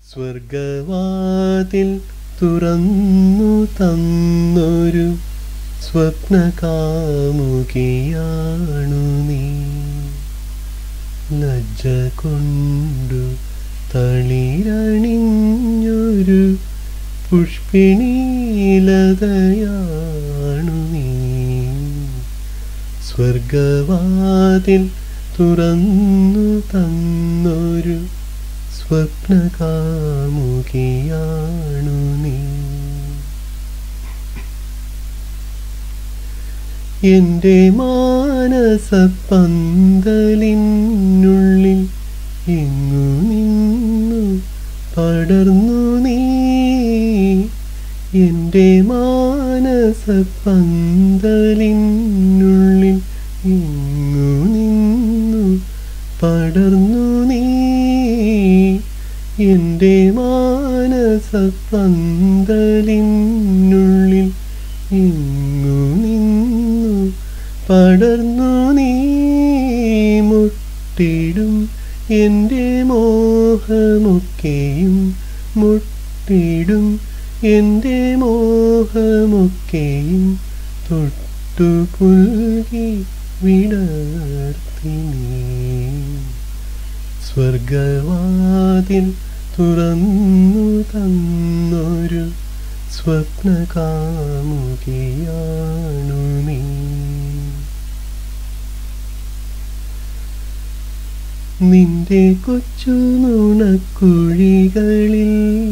സ്വർഗവാതിൽ തുറന്നു തന്നൊരു സ്വപ്നകാമുകിയാണു നീ ലജ്ജ കൊണ്ടു തളിരണിഞ്ഞൊരു പുഷ്പിണീലതയാണു നീ സ്വർഗവാതിൽ തുറന്നു തന്നൊരു സ്വപ്നകാമുകിയാണു നീ എൻ്റെ മാനസപ്പന്തലിനുള്ളിൽ എങ്ങു നിന്നു പടർന്നു നീ എൻ്റെ മാനസപ്പന്തലിനുള്ളിൽ എങ്ങു നിന്നു പടർന്നു നീ എൻ്റെ മാനസപ്പന്തലിനുള്ളിൽ എങ്ങു നിന്നു പടർന്നു നീ മുട്ടിടും എൻ്റെ മോഹമൊക്കെയും മുട്ടിടും എൻ്റെ മോഹമൊക്കെയും തൊട്ടു പുൽകി വിടർത്തി നീ സ്വർഗവാതിൽ തുറന്നു തന്നൊരു സ്വപ്നകാമുകിയാണു നീ നിന്റെ കൊച്ചു നുണക്കുഴികളിൽ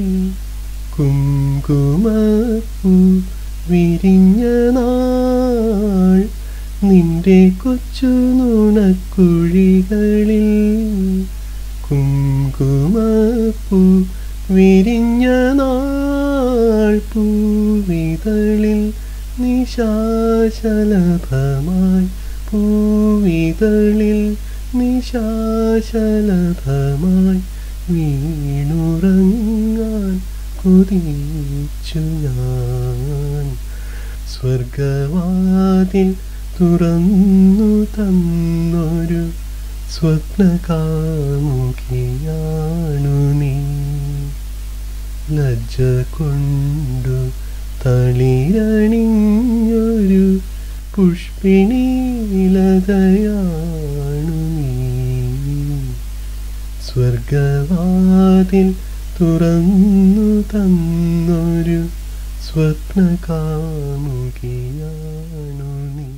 കുങ്കുമപ്പൂ വിരിഞ്ഞ നാൾ നിന്റെ കൊച്ചു നുണക്കുഴികളിൽ കുങ്കുമപ്പൂ വിരിഞ്ഞ നാൾ പൂവിതളിൽ നിശാശലഭമായി പൂവിതളിൽ നിശാശലഭമായി വീണുറങ്ങാൻ കൊതിച്ചു ഞാൻ സ്വർഗവാതിൽ തുറന്നു തന്നൊരു സ്വപ്നകാമുകിയാണു നീ ലജ്ജ കൊണ്ടു തളിരണിഞ്ഞൊരു പുഷ്പിണീലതയാണു നീ സ്വർഗവാതിൽ തുറന്നു തന്നൊരു സ്വപ്നകാമുകിയാണു നീ